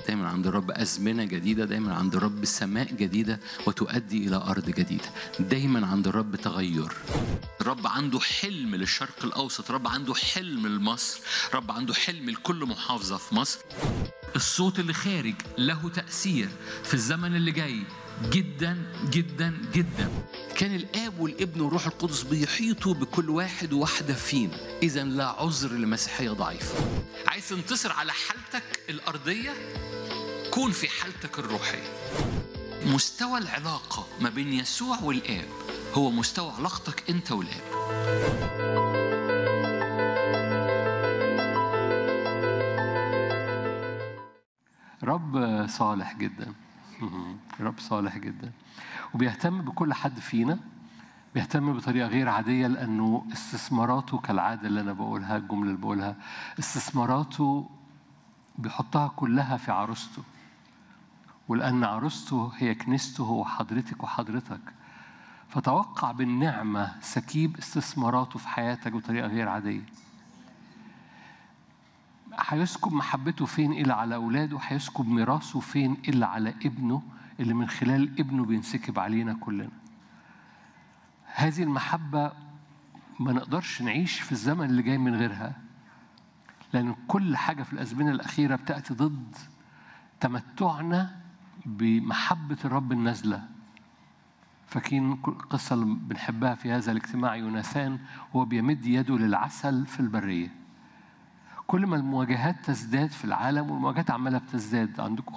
دايما عند الرب أزمنة جديدة دايما عند الرب سماء جديدة وتؤدي إلى أرض جديدة دايما عند الرب تغير الرب عنده حلم للشرق الأوسط الرب عنده حلم لمصر الرب عنده حلم لكل محافظة في مصر الصوت اللي خارج له تأثير في الزمن اللي جاي جدا جدا جدا كان الاب والابن والروح القدس بيحيطوا بكل واحد وواحده فينا اذا لا عذر لمسيحيه ضعيفه عايز تنتصر على حالتك الارضيه كون في حالتك الروحيه مستوى العلاقه ما بين يسوع والاب هو مستوى علاقتك انت والاب رب صالح جدا رب صالح جدا وبيهتم بكل حد فينا بيهتم بطريقة غير عادية لأنه استثماراته كالعادة اللي أنا بقولها الجملة اللي بقولها استثماراته بيحطها كلها في عروسته ولأن عروسته هي كنيسته هو حضرتك وحضرتك فتوقع بالنعمة سكيب استثماراته في حياتك بطريقة غير عادية هيسكب محبته فين إلا على أولاده هيسكب ميراثه فين إلا على ابنه اللي من خلال ابنه بينسكب علينا كلنا هذه المحبة ما نقدرش نعيش في الزمن اللي جاي من غيرها لأن كل حاجة في الأزمنة الأخيرة بتأتي ضد تمتعنا بمحبة الرب النازلة فاكرين القصة اللي بنحبها في هذا الاجتماع يوناثان وهو بيمد يده للعسل في البرية كل ما المواجهات تزداد في العالم والمواجهات عمالة بتزداد عندكم